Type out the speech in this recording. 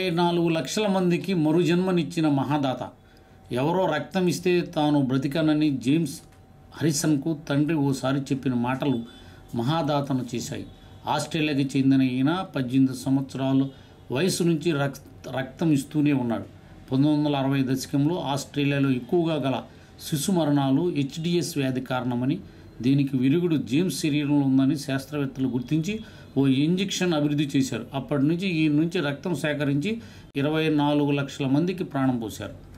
నాలుగు లక్షల మందికి మరుజన్మనిచ్చిన మహాదాత ఎవరో రక్తం ఇస్తే తాను బ్రతికనని జేమ్స్ హరిసన్కు తండ్రి ఓసారి చెప్పిన మాటలు మహాదాతను చేశాయి ఆస్ట్రేలియాకి చెందిన ఈయన పద్దెనిమిది సంవత్సరాలు వయసు నుంచి రక్ రక్తం ఇస్తూనే ఉన్నాడు పంతొమ్మిది వందల అరవై దశకంలో ఆస్ట్రేలియాలో ఎక్కువగా గల శిశు మరణాలు హెచ్డిఎస్ వ్యాధి కారణమని దీనికి విరుగుడు జేమ్స్ శరీరంలో ఉందని శాస్త్రవేత్తలు గుర్తించి ఓ ఇంజెక్షన్ అభివృద్ధి చేశారు అప్పటి నుంచి ఈ నుంచి రక్తం సేకరించి ఇరవై నాలుగు లక్షల మందికి ప్రాణం పోశారు